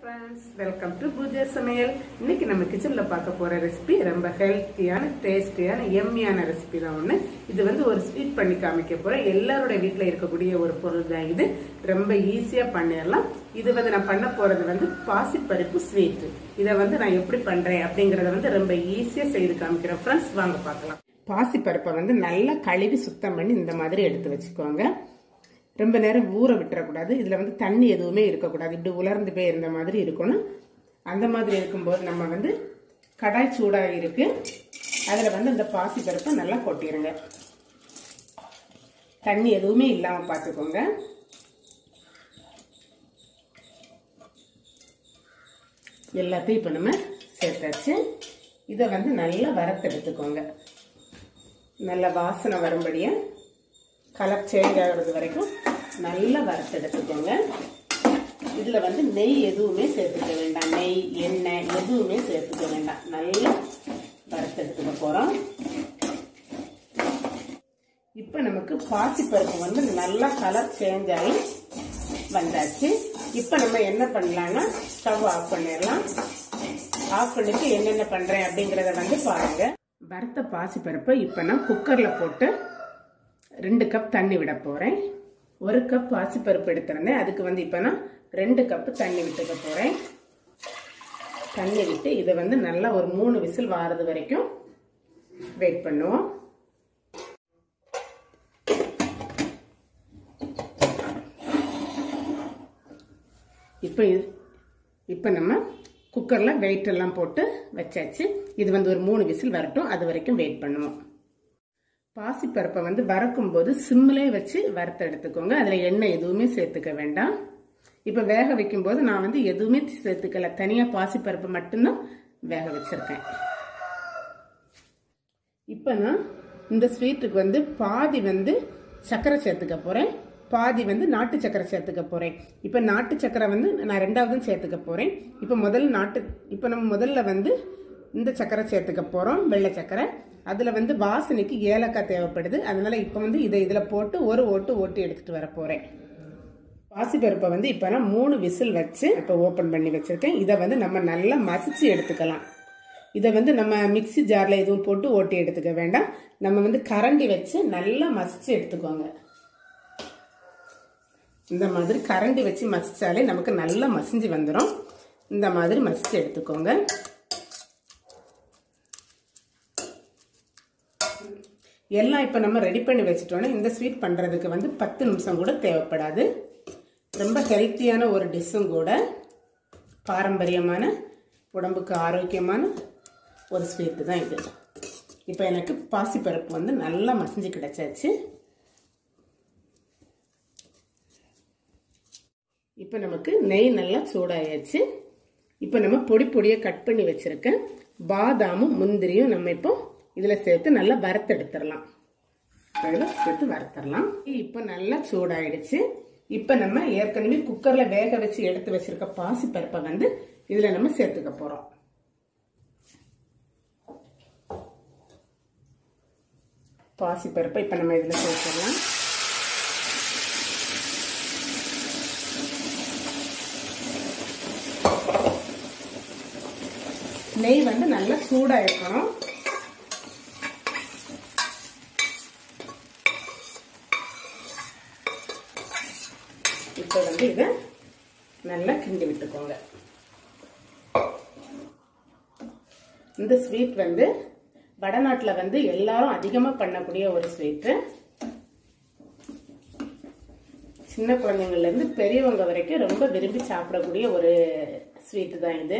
friends welcome to Pooja சமையல் இன்னைக்கு நம்ம கிச்சனில் பார்க்க போற ரெசிபி ரொம்ப ஹெல்த்தியான டேஸ்டியான எம்மியான ரெசிபி தான் ஒன்று இது வந்து ஒரு ஸ்வீட் பண்ணி காமிக்க போறேன் எல்லாரோட வீட்டில் இருக்கக்கூடிய ஒரு பொருள் தான் இது ரொம்ப ஈஸியாக பண்ணிடலாம் இது வந்து நான் பண்ண போறது வந்து பாசிப்பருப்பு ஸ்வீட் இதை வந்து நான் எப்படி பண்றேன் அப்படிங்கறத வந்து ரொம்ப ஈஸியாக செய்து காமிக்கிறேன் ஃப்ரெண்ட்ஸ் வாங்க பார்க்கலாம் பாசிப்பருப்பை வந்து நல்லா கழுவி சுத்தம் பண்ணி இந்த மாதிரி எடுத்து வச்சுக்கோங்க ரொம்ப நேரம் ஊற விட்டுறக்கூடாது இதில் வந்து தண்ணி எதுவுமே இருக்கக்கூடாது இப்படி உலர்ந்து போய் இருந்த மாதிரி இருக்கணும் அந்த மாதிரி இருக்கும்போது நம்ம வந்து கடாய் சூடாக இருக்கு அதில் வந்து இந்த பாசி பருப்பை நல்லா கொட்டிடுங்க தண்ணி எதுவுமே இல்லாமல் பார்த்துக்கோங்க எல்லாத்தையும் இப்போ நம்ம சேர்த்தாச்சு இதை வந்து நல்லா வறுத்தெடுத்துக்கோங்க நல்ல வாசனை வரும்படியாக கலர் சேஞ்ச் ஆகிறது வரைக்கும் நல்லா வறுத்தெடுத்துக்கோங்க இதில் வந்து நெய் எதுவுமே சேர்த்துக்க வேண்டாம் நெய் எண்ணெய் எதுவுமே சேர்த்துக்க வேண்டாம் நல்லா வறுத்தெடுத்துக்க போகிறோம் இப்போ நமக்கு பாசிப்பருப்பு வந்து நல்லா கலர் சேஞ்ச் ஆகி வந்தாச்சு இப்போ நம்ம என்ன பண்ணலாம்னா ஸ்டவ் ஆஃப் பண்ணிடலாம் ஆஃப் பண்ணிட்டு என்னென்ன பண்ணுறேன் அப்படிங்கிறத வந்து பாருங்க வறுத்த பாசிப்பருப்பை இப்போ நான் குக்கரில் போட்டு ரெண்டு கப் தண்ணி விட போகிறேன் ஒரு கப் பாசிப்பருப்பு எடுத்திருந்தேன் அதுக்கு வந்து இப்போ நான் ரெண்டு கப்பு தண்ணி விட்டுக்க போகிறேன் தண்ணி விட்டு இதை வந்து நல்லா ஒரு மூணு விசில் வாரது வரைக்கும் வெயிட் பண்ணுவோம் இப்போ இது இப்போ நம்ம குக்கரில் வெயிட் எல்லாம் போட்டு வச்சாச்சு இது வந்து ஒரு மூணு விசில் வரட்டும் அது வரைக்கும் வெயிட் பண்ணுவோம் பாசிப்பருப்பை வந்து வறக்கும் போது சிம்மிலே வச்சு வறுத்து எடுத்துக்கோங்க அதில் எண்ணெய் எதுவுமே சேர்த்துக்க வேண்டாம் இப்போ வேக வைக்கும்போது நான் வந்து எதுவுமே சேர்த்துக்கல தனியாக பாசிப்பருப்பு மட்டும்தான் வேக வச்சிருக்கேன் இப்போ நான் இந்த ஸ்வீட்டுக்கு வந்து பாதி வந்து சர்க்கரை சேர்த்துக்க போகிறேன் பாதி வந்து நாட்டு சக்கரை சேர்த்துக்க போகிறேன் இப்போ நாட்டு சக்கரை வந்து நான் ரெண்டாவதும் சேர்த்துக்க போகிறேன் இப்போ முதல்ல நாட்டு இப்போ நம்ம முதல்ல வந்து இந்த சக்கரை சேர்த்துக்க போகிறோம் வெள்ளை சக்கரை அதில் வந்து வாசனைக்கு ஏலக்காய் தேவைப்படுது அதனால் இப்போ வந்து இதை இதில் போட்டு ஒரு ஓட்டு ஓட்டி எடுத்துகிட்டு வர போகிறேன் பாசிப்பருப்பை வந்து இப்போ நான் மூணு விசில் வச்சு இப்போ ஓப்பன் பண்ணி வச்சுருக்கேன் இதை வந்து நம்ம நல்லா மசிச்சு எடுத்துக்கலாம் இதை வந்து நம்ம மிக்சி ஜாரில் எதுவும் போட்டு ஓட்டி எடுத்துக்க வேண்டாம் நம்ம வந்து கரண்டி வச்சு நல்லா மசிச்சு எடுத்துக்கோங்க இந்த மாதிரி கரண்டி வச்சு மசிச்சாலே நமக்கு நல்லா மசிஞ்சு வந்துடும் இந்த மாதிரி மசிச்சு எடுத்துக்கோங்க எல்லாம் இப்போ நம்ம ரெடி பண்ணி வச்சுட்டோன்னா இந்த ஸ்வீட் பண்ணுறதுக்கு வந்து பத்து நிமிஷம் கூட தேவைப்படாது ரொம்ப ஹெல்த்தியான ஒரு டிஷ்ஷும் கூட பாரம்பரியமான உடம்புக்கு ஆரோக்கியமான ஒரு ஸ்வீட்டு தான் இது இப்போ எனக்கு பாசிப்பருப்பு வந்து நல்லா மசிஞ்சு கிடச்சாச்சு இப்போ நமக்கு நெய் நல்லா சூடாயாச்சு இப்போ நம்ம பொடி பொடியாக கட் பண்ணி வச்சுருக்கேன் பாதாமும் முந்திரியும் நம்ம இப்போ இதில் சேர்த்து நல்லா வறுத்தெடுத்துடலாம் இதில் சேர்த்து வறுத்துடலாம் இப்போ நல்லா சூடாயிடுச்சு இப்போ நம்ம ஏற்கனவே குக்கரில் வேக வச்சு எடுத்து வச்சிருக்க பாசி பருப்பை வந்து இதில் நம்ம சேர்த்துக்க போகிறோம் பாசி பருப்பை இப்போ நம்ம இதில் சேர்த்துடலாம் நெய் வந்து நல்லா சூடாக இருக்கணும் இப்போ வந்து இதை நல்லா கிண்டி விட்டுக்கோங்க இந்த ஸ்வீட் வந்து வடநாட்டில் வந்து எல்லாரும் அதிகமாக பண்ணக்கூடிய ஒரு ஸ்வீட்டு சின்ன குழந்தைங்கள்லேருந்து பெரியவங்க வரைக்கும் ரொம்ப விரும்பி சாப்பிடக்கூடிய ஒரு ஸ்வீட்டு தான் இது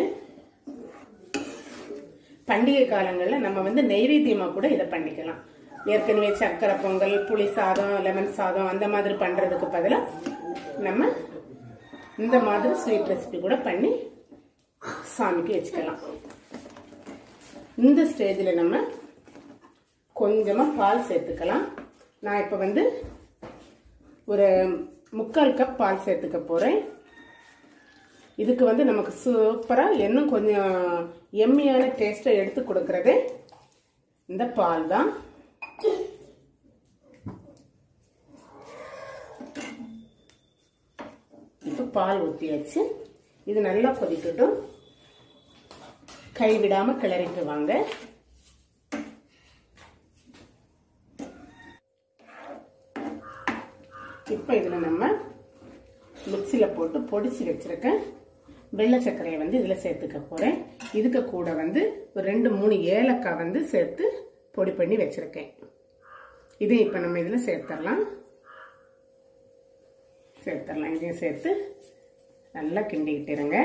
பண்டிகை காலங்களில் நம்ம வந்து நெய்வேத்தியமாக கூட இதை பண்ணிக்கலாம் ஏற்கனவே சர்க்கரை பொங்கல் புளி சாதம் லெமன் சாதம் அந்த மாதிரி பண்ணுறதுக்கு பதிலாக நம்ம இந்த மாதிரி ஸ்வீட் ரெசிபி கூட பண்ணி சாமிக்கு வச்சுக்கலாம் இந்த ஸ்டேஜில் நம்ம கொஞ்சமாக பால் சேர்த்துக்கலாம் நான் இப்போ வந்து ஒரு முக்கால் கப் பால் சேர்த்துக்க போகிறேன் இதுக்கு வந்து நமக்கு சூப்பராக இன்னும் கொஞ்சம் எம்மியான டேஸ்ட்டை எடுத்து கொடுக்கறது இந்த பால் தான் இப்போ பால் ஊற்றியாச்சு இது நல்லா கொதிக்கட்டும் கைவிடாம கிளறிட்டு வாங்க இப்போ இதில் நம்ம மிக்சியில் போட்டு பொடிச்சு வச்சிருக்கேன் வெள்ளை சர்க்கரையை வந்து இதில் சேர்த்துக்க போகிறேன் இதுக்கு கூட வந்து ஒரு ரெண்டு மூணு ஏலக்காய் வந்து சேர்த்து பொடி பண்ணி வச்சிருக்கேன் இதையும் இப்போ நம்ம இதில் சேர்த்துடலாம் சேர்த்துடலாம் இதையும் சேர்த்து நல்லா கிண்டிக்கிட்டுருங்க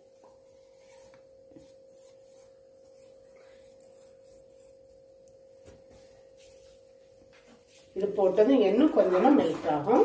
இது போட்டதும் இன்னும் கொஞ்சமா மெல்ட் ஆகும்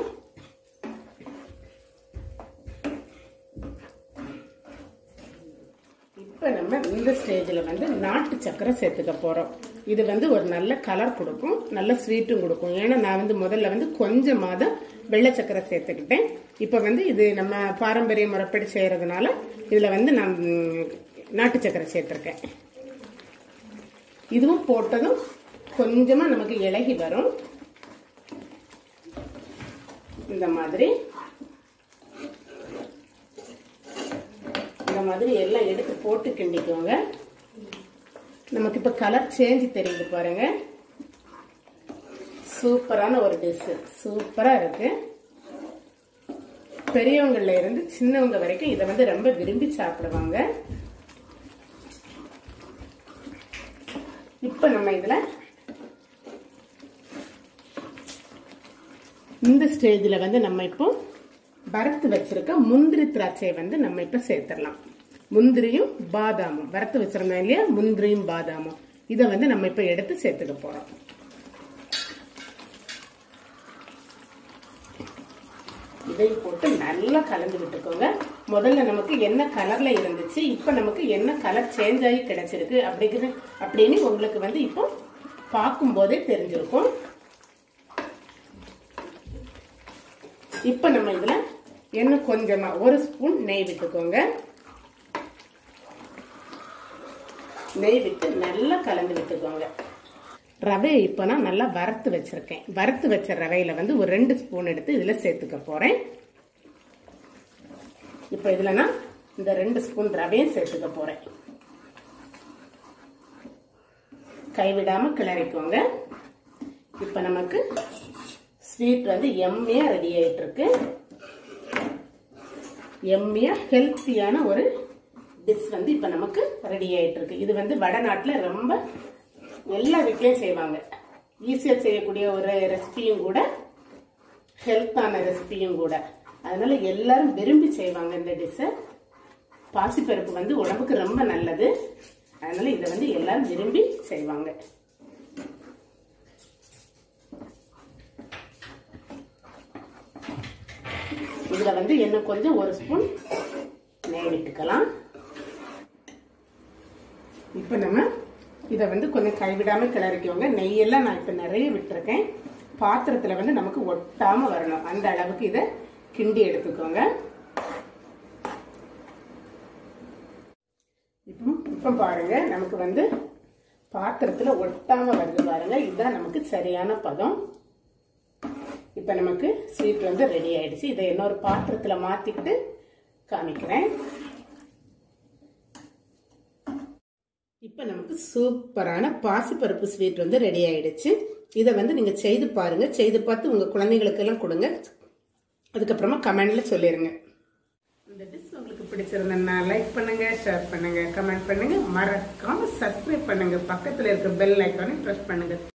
இப்போ நம்ம இந்த ஸ்டேஜில் வந்து நாட்டு சக்கரை சேர்த்துக்க போகிறோம் இது வந்து ஒரு நல்ல கலர் கொடுக்கும் நல்ல ஸ்வீட்டும் கொடுக்கும் ஏன்னா நான் வந்து முதல்ல வந்து கொஞ்சமாக தான் வெள்ளை சக்கரை சேர்த்துக்கிட்டேன் இப்போ வந்து இது நம்ம பாரம்பரிய முறைப்படி செய்கிறதுனால இதில் வந்து நான் நாட்டு சக்கரை சேர்த்துருக்கேன் இதுவும் போட்டதும் கொஞ்சமாக நமக்கு இலகி வரும் இந்த மாதிரி இந்த மாதிரி எல்லாம் எடுத்து போட்டு கிண்டிக்கோங்க நமக்கு இப்போ கலர் சேஞ்ச் தெரியுது பாருங்க சூப்பரான ஒரு டிஷ் சூப்பரா இருக்கு பெரியவங்கள்ல இருந்து சின்னவங்க வரைக்கும் இதை வந்து ரொம்ப விரும்பி சாப்பிடுவாங்க இப்ப நம்ம இதுல இந்த ஸ்டேஜில் வந்து நம்ம இப்போ வறுத்து வச்சிருக்க முந்திரி திராட்சையை வந்து நம்ம இப்போ சேர்த்துடலாம் முந்திரியும் பாதாமும் வறுத்து வச்சிருந்தோம் இல்லையா முந்திரியும் பாதாமும் இதை வந்து நம்ம இப்போ எடுத்து சேர்த்துக்க போறோம் இதை போட்டு நல்லா கலந்து விட்டுக்கோங்க முதல்ல நமக்கு என்ன கலர்ல இருந்துச்சு இப்போ நமக்கு என்ன கலர் சேஞ்ச் ஆகி கிடைச்சிருக்கு அப்படிங்கிற அப்படின்னு உங்களுக்கு வந்து இப்போ பார்க்கும் போதே தெரிஞ்சிருக்கும் இப்போ நம்ம இதுல இன்னும் கொஞ்சமா ஒரு ஸ்பூன் நெய் விட்டுக்கோங்க நெய் விட்டு நல்லா கலந்து விட்டுக்கோங்க ரவையை இப்போ நான் நல்லா வறுத்து வச்சிருக்கேன் வறுத்து வச்ச ரவையில வந்து ஒரு ரெண்டு ஸ்பூன் எடுத்து இதுல சேர்த்துக்க போறேன் இப்போ இதுல நான் இந்த ரெண்டு ஸ்பூன் ரவையும் சேர்த்துக்க போறேன் கைவிடாம கிளறிக்கோங்க இப்போ நமக்கு ஸ்வீட் வந்து எம்மியா ரெடி ஆயிட்டு இருக்கு எம்மியா ஹெல்த்தியான ஒரு டிஷ் வந்து இப்போ நமக்கு ரெடி ஆயிட்டு இருக்கு இது வந்து வடநாட்டில் ரொம்ப எல்லா வீட்லயும் செய்வாங்க ஈஸியாக செய்யக்கூடிய ஒரு ரெசிபியும் கூட ஹெல்த்தான ரெசிபியும் கூட அதனால எல்லாரும் விரும்பி செய்வாங்க இந்த டிஷ்ஷை பாசிப்பருப்பு வந்து உடம்புக்கு ரொம்ப நல்லது அதனால இதை வந்து எல்லாரும் விரும்பி செய்வாங்க இதுல வந்து இன்னும் கொஞ்சம் ஒரு ஸ்பூன் நெய் விட்டுக்கலாம் இப்போ நம்ம இதை வந்து கொஞ்சம் கைவிடாம கிளறிக்கோங்க நெய்யெல்லாம் நான் இப்போ நிறைய விட்டுருக்கேன் பாத்திரத்தில் வந்து நமக்கு ஒட்டாம வரணும் அந்த அளவுக்கு இதை கிண்டி எடுத்துக்கோங்க இப்போ இப்போ பாருங்க நமக்கு வந்து பாத்திரத்துல ஒட்டாம வருது பாருங்க இதுதான் நமக்கு சரியான பதம் இப்போ நமக்கு ஸ்வீட் வந்து ரெடி ஆயிடுச்சு இதை இன்னொரு பாத்திரத்தில் மாற்றிக்கிட்டு காமிக்கிறேன் இப்போ நமக்கு சூப்பரான பாசிப்பருப்பு ஸ்வீட் வந்து ரெடி ஆயிடுச்சு இதை வந்து நீங்கள் செய்து பாருங்க செய்து பார்த்து உங்கள் குழந்தைங்களுக்கெல்லாம் கொடுங்க அதுக்கப்புறமா கமெண்ட்ல சொல்லிடுங்க இந்த டிஷ் உங்களுக்கு பிடிச்சிருந்தா லைக் பண்ணுங்க ஷேர் பண்ணுங்க கமெண்ட் பண்ணுங்க மறக்காம சப்ஸ்கிரைப் பண்ணுங்க பக்கத்தில் இருக்க பெல் ஐக்கானை ப்ரெஸ் பண்ணுங்க